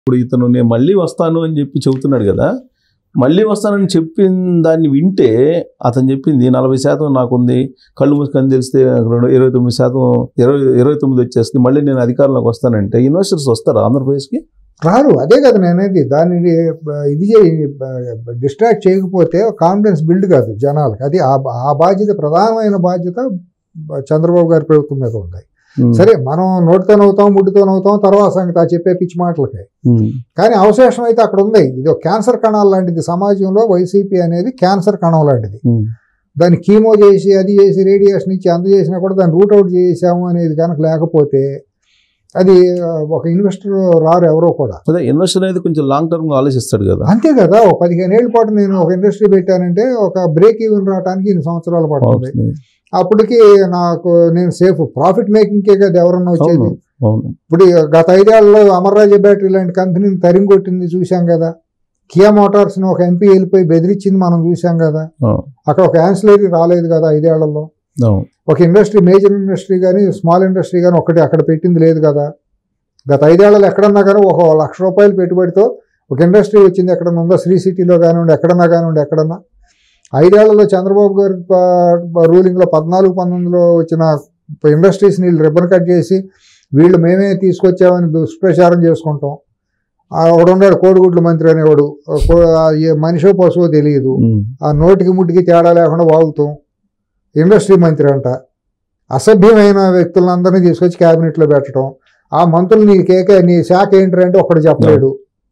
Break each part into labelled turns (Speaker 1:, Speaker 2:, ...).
Speaker 1: ఇప్పుడు ఇతను నేను మళ్ళీ వస్తాను అని చెప్పి చెబుతున్నాడు కదా మళ్ళీ వస్తానని చెప్పిన దాన్ని వింటే అతను చెప్పింది నలభై శాతం నాకుంది కళ్ళు మూసుకొని తెలిస్తే రెండు ఇరవై తొమ్మిది శాతం ఇరవై ఇరవై తొమ్మిది వచ్చేస్తుంది మళ్ళీ నేను అధికారంలోకి వస్తానంటే ఇన్వెస్టర్స్ వస్తారా ఆంధ్రప్రదేశ్కి
Speaker 2: రారు అదే కదా నేనేది దాన్ని ఇది డిస్ట్రాక్ట్ చేయకపోతే కాన్ఫిడెన్స్ బిల్డ్ కాదు జనాలకు అది ఆ ఆ బాధ్యత ప్రధానమైన బాధ్యత చంద్రబాబు గారి ప్రభుత్వం మీద ఉంది
Speaker 1: ఉమ్,
Speaker 2: సరే మనం నోటితో నవ్వుతాం ముడ్డుతో నవ్వుతాం తర్వాత సంగతి ఆ చెప్పే పిచ్చి మాటలకి
Speaker 1: ఉమ్,
Speaker 2: కానీ అవశేషం అయితే అక్కడ ఉంది ఇది ఒక క్యాన్సర్ కణాలు లాంటిది సమాజంలో వైసీపీ అనేది క్యాన్సర్ కణం లాంటిది
Speaker 1: ఉమ్,
Speaker 2: దాన్ని కీమో చేసి అది చేసి రేడియేషన్ ఇచ్చి అంత చేసినా కూడా దాన్ని రూట్ అవుట్ చేసాము అనేది కనుక లేకపోతే అది ఆ, ఒక ఇన్వెస్టర్ రారు ఎవరో కూడా
Speaker 1: అదే ఇన్వెస్టర్ అనేది కొంచెం లాంగ్ టర్మ్ ఆలోచిస్తాడు కదా
Speaker 2: అంతే కదా ఒక పదిహేను ఏళ్ళ పాటు నేను ఒక ఇండస్ట్రీ పెట్టానంటే ఒక బ్రేక్ ఈవెన్ రావడానికి ఇన్ని సంవత్సరాలు పడుతుంది
Speaker 1: అవుతుంది.
Speaker 2: అప్పటికి నాకు నేను సేఫ్ ప్రాఫిట్ మేకింగ్కే కదా ఎవరన్నా వచ్చేది
Speaker 1: అవును అవును
Speaker 2: ఇప్పుడు ఈ గత ఐదేళ్లలో అమర్రాజ బ్యాటరీ లాంటి కంపెనీని తరిమి కొట్టింది చూశాం కదా కియా మోటార్స్ని ఒక ఎంపీ వెళ్ళిపోయి బెదిరించింది మనం చూశాం కదా
Speaker 1: ఆ,
Speaker 2: అక్కడ ఒక యాన్సిలరీ రాలేదు కదా ఐదేళ్లలో
Speaker 1: అవును
Speaker 2: ఒక ఇండస్ట్రీ మేజర్ ఇండస్ట్రీ కానీ స్మాల్ ఇండస్ట్రీ కానీ ఒకటి అక్కడ పెట్టింది లేదు కదా గత ఐదేళ్లలో ఎక్కడన్నా కానీ ఒక లక్ష రూపాయలు పెట్టుబడితో ఒక ఇండస్ట్రీ వచ్చింది ఎక్కడన్నా ఉందా శ్రీ సిటీలో కానివ్వండి ఎక్కడన్నా కానివ్వండి ఎక్కడన్నా ఐదేళ్లలో చంద్రబాబు గారి ప- రూలింగ్లో పద్నాలుగు పంతొమ్మిదిలో వచ్చిన ఇండస్ట్రీస్ని వీళ్ళు రిబ్బన్ కట్ చేసి వీళ్ళు మేమే తీసుకొచ్చామని దుష్ప్రచారం చేసుకుంటాం ఆ ఒకడున్నాడు కోడిగుడ్ల మంత్రి అనేవాడు ఆ కో- ఆ ఏ మనిషో పశువో తెలియదు
Speaker 1: ఉమ్,
Speaker 2: ఆ నోటికి ముట్టికి తేడా లేకుండా వాగుతాం ఇండస్ట్రీ మంత్రి అంట అసభ్యమైన వ్యక్తులందరినీ తీసుకొచ్చి క్యాబినెట్లో పెట్టడం ఆ మంత్రులు నీ కేకే నీ శాఖ ఏంటంటే ఒకటి చెప్పలేడు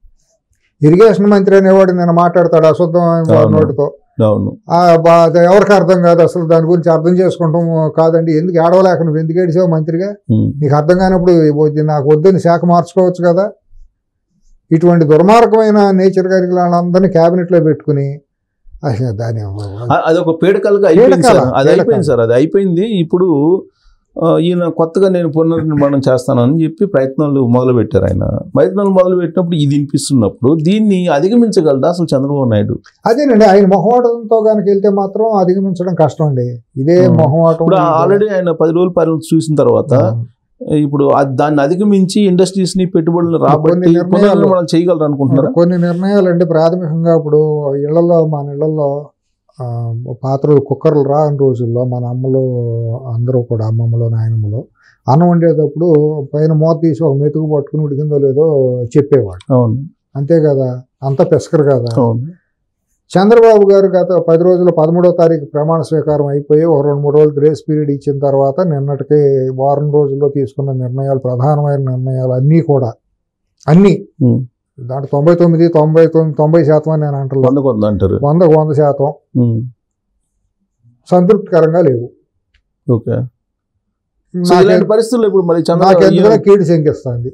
Speaker 2: ఇరిగేషన్ మంత్రి అనేవాడు నేను మాట్లాడతాడు అశుద్ధమైన
Speaker 1: అవును.
Speaker 2: నోటితో
Speaker 1: అవును
Speaker 2: ఆ బా- అది ఎవరికి అర్థం కాదు అసలు దాని గురించి అర్థం చేసుకుంటాం కాదండి ఎందుకు ఏడవలేక నువ్వు ఎందుకు ఏడిసావు మంత్రిగా
Speaker 1: ఉమ్,
Speaker 2: నీకు అర్థం కానప్పుడు వద్దు, నాకు వద్దని శాఖ మార్చుకోవచ్చు కదా ఇటువంటి దుర్మార్గమైన నేచర్ కలిగిన వాళ్ళందరినీ క్యాబినెట్లో పెట్టుకుని అసలు దాని
Speaker 1: అ- అది ఒక పీడకలుగా అయిపోయింది సార్
Speaker 2: పీడకల,
Speaker 1: అది
Speaker 2: పీడకల.
Speaker 1: అయిపోయింది సార్ అది అయిపోయింది ఇప్పుడు ఆ, ఈయన కొత్తగా నేను పునర్నిర్మాణం చేస్తానని చెప్పి ప్రయత్నాలు మొదలు పెట్టారు ఆయన ప్రయత్నాలు మొదలు పెట్టినప్పుడు ఇది వినిపిస్తున్నప్పుడు దీన్ని అధిగమించగలదా అసలు చంద్రబాబు నాయుడు
Speaker 2: అదేనండి ఆయన మొహమాటంతో కనుక వెళ్తే మాత్రం అధిగమించడం కష్టం అండి ఇదే
Speaker 1: ఆ.
Speaker 2: మొహమాటం
Speaker 1: ఇప్పుడు ఆల్రెడీ ఆయన పది రోజుల పరిణతి చూసిన తర్వాత ఇప్పుడు అది- దాన్ని అధిగమించి ఇండస్ట్రీస్ ని పెట్టుబడులు రాబట్టి
Speaker 2: కొన్ని నిర్ణయాలు-
Speaker 1: పునర్నిర్మాణం చేయగలరు అనుకుంటున్నారా
Speaker 2: కొన్ని నిర్ణయాలు అంటే ప్రాథమికంగా ఇప్పుడు ఇళ్లలో మన ఇళ్లలో ఆ, పాత్రలు కుక్కర్లు రాని రోజుల్లో మన అమ్మలు అందరూ కూడా అమ్మమ్మలు నాయనమ్మలు అన్నం వండేటప్పుడు పైన మూత తీసి ఒక మెతుకు పట్టుకుని ఉడికిందో లేదో చెప్పేవాడు
Speaker 1: అవును
Speaker 2: అంతే కదా అంత పెసకరు కదా
Speaker 1: అవును
Speaker 2: చంద్రబాబు గారు గత పది రోజులు పదమూడో తారీఖు ప్రమాణ స్వీకారం అయిపోయి ఒక రెండు మూడు రోజులు గ్రేస్ పీరియడ్ ఇచ్చిన తర్వాత నిన్నటికి వారం రోజుల్లో తీసుకున్న నిర్ణయాలు ప్రధానమైన నిర్ణయాలు అన్నీ కూడా అన్నీ
Speaker 1: ఉమ్.
Speaker 2: దాంట్లో తొంభై తొమ్మిది తొంభై తొమ్మిది తొంభై శాతం అని నేను అంటున్నాను
Speaker 1: వంద కొంద అంటారు
Speaker 2: వందకు వంద శాతం
Speaker 1: ఉమ్,
Speaker 2: సంతృప్తికరంగా లేవు
Speaker 1: ఓకే సో
Speaker 2: నాకే-
Speaker 1: ఇలాంటి పరిస్థితుల్లో ఇప్పుడు మరి
Speaker 2: నాకు
Speaker 1: చంద్రబాబు
Speaker 2: ఎందుకో
Speaker 1: ఈయన-
Speaker 2: కీడు శంకిస్తుంది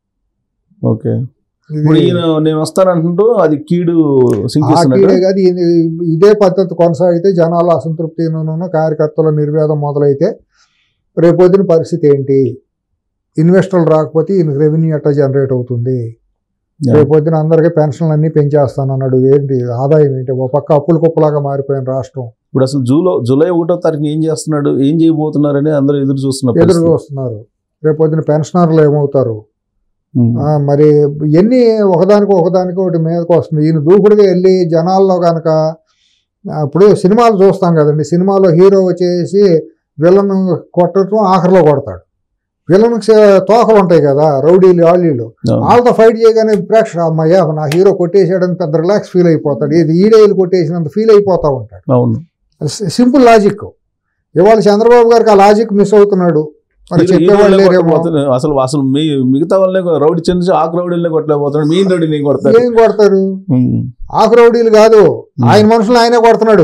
Speaker 1: ఓకే ఇప్పుడు ఈయన నేను వస్తానంటుంటూ అది కీడు
Speaker 2: ఆ
Speaker 1: సింకిస్తున్నట్టు
Speaker 2: కీడే కాదు ఇది- ఇదే పద్ధతి కొనసాగితే జనాల అసంతృప్తిను కార్యకర్తల నిర్వేదం మొదలైతే రేపొద్దున పరిస్థితి ఏంటి ఇన్వెస్టర్లు రాకపోతే ఈయనకి రెవెన్యూ ఎట్లా జనరేట్ అవుతుంది
Speaker 1: Yeah.
Speaker 2: రేపొద్దున అందరికీ పెన్షన్లు అన్నీ పెంచేస్తాను అన్నాడు ఏంటి ఆదాయం ఏంటి ఒక పక్క అప్పుల కుప్పలాగా మారిపోయిన రాష్ట్రం
Speaker 1: ఇప్పుడు అసలు జూలో జూలై ఒకటో తారీఖు ఏం చేస్తున్నాడు ఏం చేయబోతున్నారని అందరూ ఎదురు చూస్తున్న
Speaker 2: ఎదురు
Speaker 1: పరిస్థితి.
Speaker 2: చూస్తున్నారు రేపొద్దున పెన్షనర్లు ఏమవుతారు
Speaker 1: ఉమ్,
Speaker 2: ఆ, మరి ఎన్ని ఒకదానికి ఒకదానికి ఒకటి మీదకి వస్తుంది ఈయన దూకుడుగా వెళ్ళి జనాల్లో కనుక ఇప్పుడు సినిమాలు చూస్తాం కదండి సినిమాలో హీరో వచ్చేసి విలన్ కొట్టడం ఆఖరిలో కొడతాడు విలన్ తోకలు ఉంటాయి కదా రౌడీలు ఆళ్ళీలు
Speaker 1: అవును.
Speaker 2: వాళ్ళతో ఫైట్ చేయగానే ప్రేక్షకుడు అమ్మయ్య నా హీరో కొట్టేసాడని పెద్ద రిలాక్స్ ఫీల్ అయిపోతాడు ఇది ఈడేలు కొట్టేసినంత ఫీల్ అయిపోతా ఉంటాడు
Speaker 1: అవును
Speaker 2: సింపుల్ లాజిక్ ఇవాళ చంద్రబాబు గారికి ఆ లాజిక్ మిస్ అవుతున్నాడు మరి
Speaker 1: హీరో-
Speaker 2: చెప్పేవాళ్ళు
Speaker 1: హీరోలే
Speaker 2: లేరేమో
Speaker 1: కొట్టబోతున్నారు. అసలు అసలు మీ మిగతా వాళ్ళనే రౌడీ చిన్న ఆకు రౌడీలనే కొట్టలేకపోతున్నాడు మీ రౌడీ నేను కొడతారు
Speaker 2: ఏం కొడతారు
Speaker 1: ఉమ్,
Speaker 2: ఆకు రౌడీలు కాదు ఆయన మనుషులు ఆయనే కొడుతున్నాడు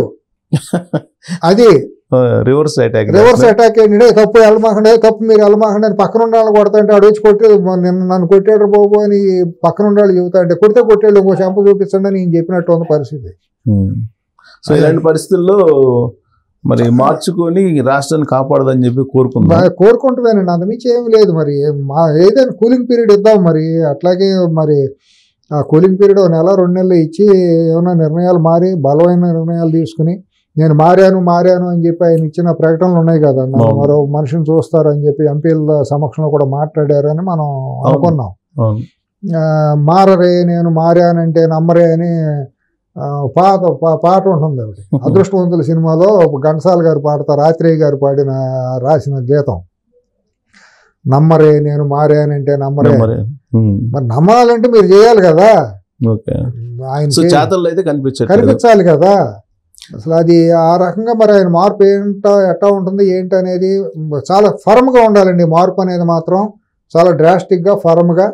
Speaker 2: అది
Speaker 1: ఆ, రివర్స్ అటాక్
Speaker 2: రివర్స్ అటాక్ ఏంటంటే తప్పు వెళ్ళమాకండి తప్పు మీరు వెళ్ళమాకండి అని పక్కన ఉండాలని కొడతాంటే ఆడు వచ్చి కొట్టే నిన్న నన్ను కొట్టాడు బాబు అని పక్కన ఉండాలి చెబుతా అంటే కొడితే కొట్టాడు ఇంకో చెంప చూపించండి అని నేను చెప్పినట్టు ఉంది పరిస్థితి
Speaker 1: ఉమ్. సో ఇలాంటి పరిస్థితుల్లో మరి మార్చుకొని రాష్ట్రాన్ని కాపాడదని చెప్పి కోరుకుందాం
Speaker 2: బాగా కోరుకుంటున్నానండి అంతమించి ఏమి లేదు మరి మా ఏదైనా కూలింగ్ పీరియడ్ ఇద్దాం మరి అట్లాగే మరి ఆ కూలింగ్ పీరియడ్ ఒక నెల రెండు నెలలు ఇచ్చి ఏమైనా నిర్ణయాలు మారి బలమైన నిర్ణయాలు తీసుకుని నేను మారాను మారాను అని చెప్పి ఆయన ఇచ్చిన ప్రకటనలు ఉన్నాయి కదా నన్ను
Speaker 1: అవును.
Speaker 2: మరో మనిషిని చూస్తారు అని చెప్పి ఎంపీల సమక్షంలో కూడా మాట్లాడారని మనం అనుకున్నాం
Speaker 1: అవును
Speaker 2: ఆ, మారరే నేను మారానంటే నమ్మరే అని ఆ, పాత పా- పాట ఉంటుంది ఒకటి అదృష్టవంతుల సినిమాలో ఘంటసాల గారు పాడతారు రాత్రేయ గారు పాడిన రాసిన గీతం నమ్మరే నేను మారానంటే నమ్మరే
Speaker 1: మరి ఉమ్,
Speaker 2: మరి నమ్మాలంటే మీరు చేయాలి కదా
Speaker 1: ఓకే
Speaker 2: ఆయన
Speaker 1: సో
Speaker 2: చే-
Speaker 1: చేతల్లో అయితే కనిపించట్లేదు
Speaker 2: కనిపించాలి కదా అసలు అది ఆ రకంగా మరి ఆయన మార్పు ఏంటో ఎట్టా ఉంటుంది ఏంటి అనేది చాలా ఫర్మ్గా ఉండాలండి మార్పు అనేది మాత్రం చాలా డ్రాస్టిక్గా ఫర్మ్గా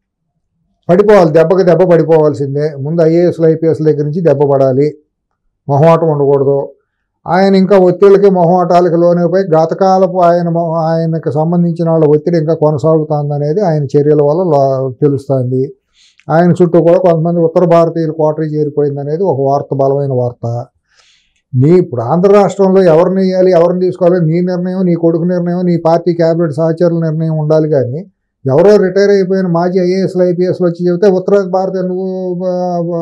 Speaker 2: పడిపోవాలి దెబ్బకి దెబ్బ పడిపోవాల్సిందే ముందు ఐఏఎస్లు ఐపీఎస్ దగ్గర నుంచి దెబ్బ పడాలి మొహమాటం ఉండకూడదు ఆయన ఇంకా ఒత్తిళ్ళకి మొహమాటాలకి లోనైపోయి గతకాలపు ఆయన మొ- ఆయనకు సంబంధించిన వాళ్ళ ఒత్తిడి ఇంకా కొనసాగుతుంది అనేది ఆయన చర్యల వల్ల లా- తెలుస్తుంది ఆయన చుట్టూ కూడా కొంతమంది ఉత్తర భారతీయులు కోటరీ చేరిపోయింది అనేది ఒక వార్త బలమైన వార్త నీ ఇప్పుడు ఆంధ్ర రాష్ట్రంలో ఎవరిని వేయాలి ఎవరిని తీసుకోవాలి నీ నిర్ణయం నీ కొడుకు నిర్ణయం నీ పార్టీ క్యాబినెట్ సహచరుల నిర్ణయం ఉండాలి కానీ ఎవరో రిటైర్ అయిపోయిన మాజీ ఐఏఎస్లు ఐపీఎస్లు వచ్చి చెబితే ఉత్తర భారత నువ్వు ఆ,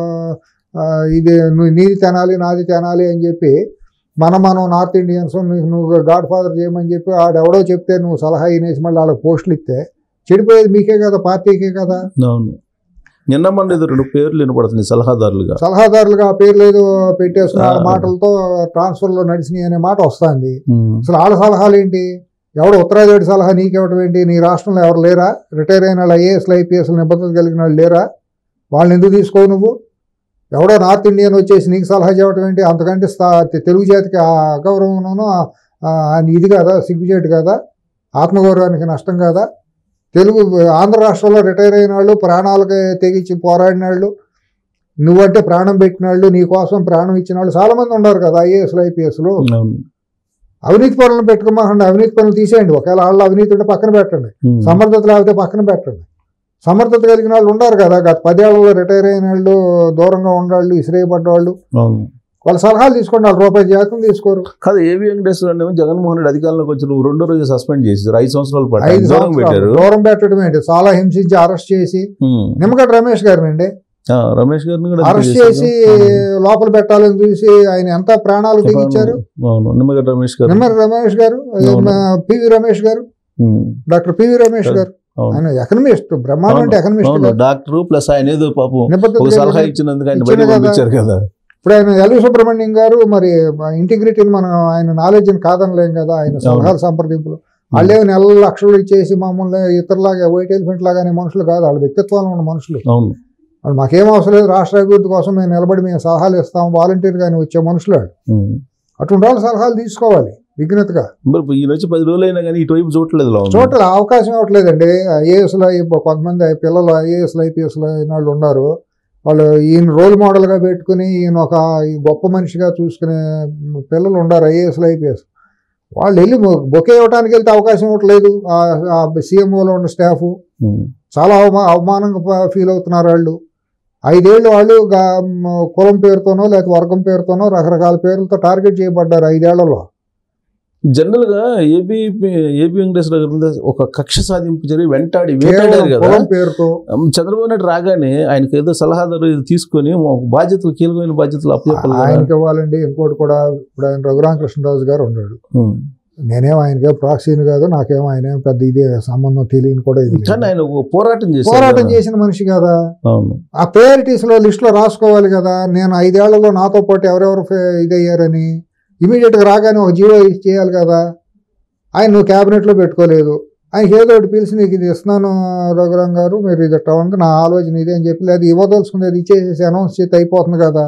Speaker 2: ఆ, ఇది నువ్వు నీది తినాలి నాది తినాలి అని చెప్పి మనం మనం నార్త్ ఇండియన్స్ నీకు నువ్వు గాడ్ ఫాదర్ చేయమని చెప్పి ఆడెవడో చెప్తే నువ్వు సలహా వినేసి మళ్ళీ వాళ్ళకి పోస్టులు ఇస్తే చెడిపోయేది మీకే కదా పార్టీకే కదా
Speaker 1: అవును నిన్న మొన్న ఏదో రెండు పేర్లు వినపడుతున్నాయి సలహాదారులుగా
Speaker 2: సలహాదారులుగా ఆ పేర్లు ఏదో పెట్టేసుకున్న వాళ్ళ
Speaker 1: ఆ.
Speaker 2: మాటలతో ట్రాన్స్ఫర్లో నడిచినాయి అనే మాట వస్తుంది
Speaker 1: ఉమ్,
Speaker 2: అసలు వాళ్ళ సలహాలు ఏంటి ఎవడు ఉత్తరాదివాడి సలహా నీకెవటం ఏంటి నీ రాష్ట్రంలో ఎవరు లేరా రిటైర్ అయిన వాళ్ళు ఐఏఎస్లు ఐపీఎస్లు నిబద్ధత కలిగిన వాళ్ళు లేరా వాళ్ళని ఎందుకు తీసుకోవు నువ్వు ఎవడో నార్త్ ఇండియన్ వచ్చేసి నీకు సలహా చేయటం ఏంటి అంతకంటే స్థా- తె- తెలుగు జాతికి ఆ అగౌరవమును ఆ- ఆ ఇది కదా సిగ్గుచేటు కదా ఆత్మగౌరవానికి నష్టం కదా తెలుగు ఆంధ్ర రాష్ట్రంలో రిటైర్ అయిన వాళ్ళు ప్రాణాలకి తెగించి పోరాడిన వాళ్ళు నువ్వంటే ప్రాణం పెట్టిన వాళ్ళు నీ కోసం ప్రాణం ఇచ్చిన వాళ్ళు చాలామంది ఉన్నారు కదా ఐఏఎస్లు ఐపీఎస్లు
Speaker 1: అవును
Speaker 2: అవినీతి పనులను పెట్టుకోమాకండి అవినీతి పనులు తీసేయండి ఒకవేళ వాళ్ళు అవినీతి ఉంటే పక్కన పెట్టండి
Speaker 1: ఉమ్,
Speaker 2: సమర్థత లేకపోతే పక్కన పెట్టండి సమర్థత కలిగిన వాళ్ళు ఉన్నారు కదా గత పదేళ్లలో రిటైర్ అయిన వాళ్ళు దూరంగా ఉన్నవాళ్ళు ఇసిరేయబడ్డ వాళ్ళు
Speaker 1: అవును
Speaker 2: వాళ్ళ సలహాలు తీసుకోండి వాళ్ళు రూపాయి జాతం తీసుకోరు
Speaker 1: కాదు ఏవి వెంకటేశ్వర ఏమో జగన్మోహన్ రెడ్డి అధికారంలోకి వచ్చి నువ్వు రెండో రోజు సస్పెండ్ చేసారు ఐదు సంవత్సరాల పాటు
Speaker 2: ఐదు
Speaker 1: దూరం
Speaker 2: సంవత్సరాలు
Speaker 1: పెట్టారు
Speaker 2: దూరం పెట్టడం ఏంటి చాలా హింసించి అరెస్ట్ చేసి
Speaker 1: ఉమ్,
Speaker 2: నిమ్మగడ్డ రమేష్ గారిని అండి
Speaker 1: ఆ, రమేష్ గారిని కూడా
Speaker 2: అరెస్ట్
Speaker 1: చేశారు.
Speaker 2: చేసి
Speaker 1: ఉమ్.
Speaker 2: లోపల పెట్టాలని చూసి ఆయన ఎంత ప్రాణాలు తెగించారు
Speaker 1: అవును నిమ్మగడ్డ రమేష్ గారు
Speaker 2: నిమ్మ రమేష్ గారు
Speaker 1: అవును.
Speaker 2: పివి రమేష్ గారు
Speaker 1: ఉమ్,
Speaker 2: డాక్టర్ పివి రమేష్ గారు
Speaker 1: అవును.
Speaker 2: ఆయన ఎకనమిస్ట్ బ్రహ్మాండం అంటే ఎకనమిస్ట్
Speaker 1: అవును డాక్టర్ ప్లస్ ఆయన ఏదో పాపం
Speaker 2: నిబద్ధత
Speaker 1: ఒక సలహా
Speaker 2: కలిగిన-
Speaker 1: ఇచ్చినందుకు ఆయన
Speaker 2: ఇచ్చిన
Speaker 1: బయట
Speaker 2: కదా.
Speaker 1: పంపించారు కదా
Speaker 2: ఇప్పుడు ఆయన ఎల్వి సుబ్రహ్మణ్యం గారు మరి ఇంటిగ్రిటీని మనం ఆయన నాలెడ్జ్ని కాదనలేం కదా ఆయన సలహాలు సంప్రదింపులు వాళ్ళేమో నెల లక్షలు ఇచ్చేసి మామూలుగా ఇతరులాగా వైట్ ఎలిఫెంట్ లాగానే మనుషులు కాదు వాళ్ళ వ్యక్తిత్వాలు ఉన్న మనుషులు
Speaker 1: అవును
Speaker 2: వాళ్ళు మాకేం అవసరం లేదు రాష్ట్ర అభివృద్ధి కోసం మేము నిలబడి మేము సలహాలు ఇస్తాం వాలంటీర్ గాని వచ్చే మనుషులు వాళ్ళు
Speaker 1: ఉమ్.
Speaker 2: అటువంటి వాళ్ళు సలహాలు తీసుకోవాలి విఘ్నతగా
Speaker 1: మరి ఈయన వచ్చి పది రోజులు అయినా కానీ ఇటువైపు చూడట్లేదు ఇలా ఉంది.
Speaker 2: చోట్ల అవకాశం ఇవ్వట్లేదండి ఐఏఎస్లో కొంతమంది పిల్లలు ఐఏఎస్లు ఐపీఎస్లు అయిన వాళ్ళు ఉన్నారు వాళ్ళు ఈయన రోల్ మోడల్గా పెట్టుకుని ఈయన ఒక ఈ గొప్ప మనిషిగా చూసుకునే పిల్లలు ఉన్నారు ఐఏఎస్లు ఐపీఎస్ వాళ్ళు వెళ్ళి బొకే ఇవ్వడానికి వెళ్తే అవకాశం ఇవ్వట్లేదు ఆ సీఎంఓలో ఉన్న స్టాఫ్
Speaker 1: ఉమ్.
Speaker 2: చాలా అవమా అవమానంగా ఫీల్ అవుతున్నారు వాళ్ళు ఐదేళ్ళు వాళ్ళు గా- మ- కులం పేరుతోనో లేకపోతే వర్గం పేరుతోనో రకరకాల పేర్లతో టార్గెట్ చేయబడ్డారు ఐదేళ్లలో
Speaker 1: జనరల్ గా ఏపీ ఏపీ వెంకటేశ్వర గారి మీద ఒక కక్ష సాధింపు జరిగి వెంటాడి వేటాడారు
Speaker 2: కేవలం
Speaker 1: కదా
Speaker 2: కులం పేరుతో
Speaker 1: ఉమ్, చంద్రబాబు నాయుడు రాగానే ఆయనకి ఏదో సలహాదారు ఇది తీసుకొని ఒక బాధ్యతలు కీలకమైన బాధ్యతలు అప్పచెప్పాలి కదా.
Speaker 2: ఆయనకి ఇవ్వాలండి ఇంకోటి కూడా ఇప్పుడు ఆయన రఘురామకృష్ణరాజు గారు ఉన్నాడు
Speaker 1: ఉమ్.
Speaker 2: నేనేం ఆయనకే ప్రాక్సీని కాదు నాకేం ఆయన ఏం పెద్ద ఇదే సంబంధం తెలియని కూడా ఇది లేదు.
Speaker 1: కానీ ఆయన ఒక పోరాటం చేశారు
Speaker 2: పోరాటం
Speaker 1: కదా.
Speaker 2: చేసిన మనిషి కదా
Speaker 1: అవును
Speaker 2: ఆ ప్రయారిటీస్ లో లిస్ట్ లో రాసుకోవాలి కదా నేను ఐదేళ్లలో నాతో పాటు ఎవరెవరు ఫే- ఇదయ్యారని ఇమీడియట్ గా రాగానే ఒక జీవో ఇచ్చి చేయాలి కదా ఆయన నువ్వు క్యాబినెట్ లో పెట్టుకోలేదు ఆయనకి ఏదో ఒకటి పిలిచి నీకు ఇది ఇస్తున్నాను రఘురామ్ గారు మీరు ఇది ఇట్లా ఉంది నా ఆలోచన ఇదే అని చెప్పి లేదు ఇవ్వదలుచుకునేది ఇచ్చేసేసి అనౌన్స్ చేసి అయిపోతుంది కదా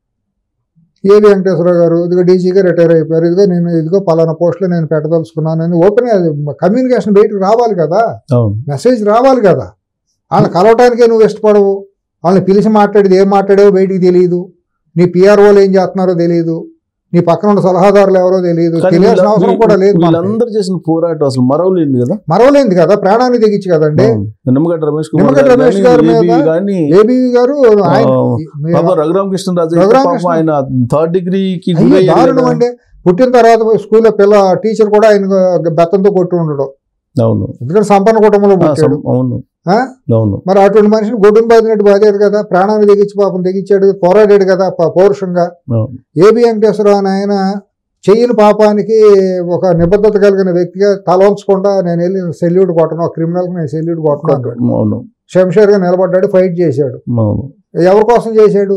Speaker 2: ఏవి వెంకటేశ్వరరావు గారు ఇదిగో డీజీగా రిటైర్ అయిపోయారు ఇదిగో నేను ఇదిగో పలానా పోస్ట్లో నేను పెట్టదలుచుకున్నాను అని ఓపెన్ కమ్యూనికేషన్ బయటకు రావాలి కదా
Speaker 1: అవును
Speaker 2: మెసేజ్ రావాలి కదా వాళ్ళని కలవటానికే నువ్వు ఇష్టపడవు వాళ్ళని పిలిచి మాట్లాడేది ఏం మాట్లాడావో బయటికి తెలియదు నీ పిఆర్ఓలు ఏం చేస్తున్నారో తెలియదు నీ పక్కన ఉన్న సలహాదారులు ఎవరో తెలియదు
Speaker 1: కానీ
Speaker 2: తెలియాల్సిన
Speaker 1: వీళ్ళ-
Speaker 2: అవసరం కూడా లేదు మనకి.
Speaker 1: వీళ్ళందరూ చేసిన పోరాటం అసలు మరవలేదు కదా
Speaker 2: మరవలేంది కదా ప్రాణాన్ని తెగించి కదండి
Speaker 1: అవును. నిమ్మగడ్డ రమేష్ కుమార్
Speaker 2: నిమ్మగడ్డ
Speaker 1: గారు
Speaker 2: రమేష్
Speaker 1: కానీ,
Speaker 2: గారి
Speaker 1: ఏబీ
Speaker 2: మీద
Speaker 1: కానీ
Speaker 2: ఏబీవీ గారు ఆయన
Speaker 1: ఆ,
Speaker 2: మీ-
Speaker 1: పాప రఘురామకృష్ణరాజు అయితే
Speaker 2: రఘురామకృష్ణ-
Speaker 1: పాపం ఆయన థర్డ్ డిగ్రీకి
Speaker 2: అయ్యో,
Speaker 1: గురయ్యాడు
Speaker 2: దారుణం
Speaker 1: కదా.
Speaker 2: అండి పుట్టిన తర్వాత స్కూల్లో పిల్ల టీచర్ కూడా ఆయన బెత్తంతో కొట్టి ఉండడు
Speaker 1: అవును
Speaker 2: ఎందుకంటే సంపన్న కుటుంబంలో
Speaker 1: ఆ,
Speaker 2: పుట్టాడు
Speaker 1: సం- అవును
Speaker 2: ఆ?
Speaker 1: అవును
Speaker 2: మరి అటువంటి మనిషిని గొడ్డును బాధినట్టు బాధాడు కదా ప్రాణాన్ని తెగించి పాపం తెగించాడు పోరాడాడు కదా ప- పౌరుషంగా
Speaker 1: అవును.
Speaker 2: ఏబి వెంకటేశ్వరరావు అని ఆయన చెయ్యని పాపానికి ఒక నిబద్ధత కలిగిన వ్యక్తిగా తల వంచకుండా నేను వెళ్ళి సెల్యూట్ కొట్టను ఒక క్రిమినల్కి నేను సెల్యూట్ కొట్టను అంటాడు
Speaker 1: అవును
Speaker 2: శంషేర్గా నిలబడ్డాడు ఫైట్ చేశాడు
Speaker 1: అవును
Speaker 2: ఎవరి కోసం చేశాడు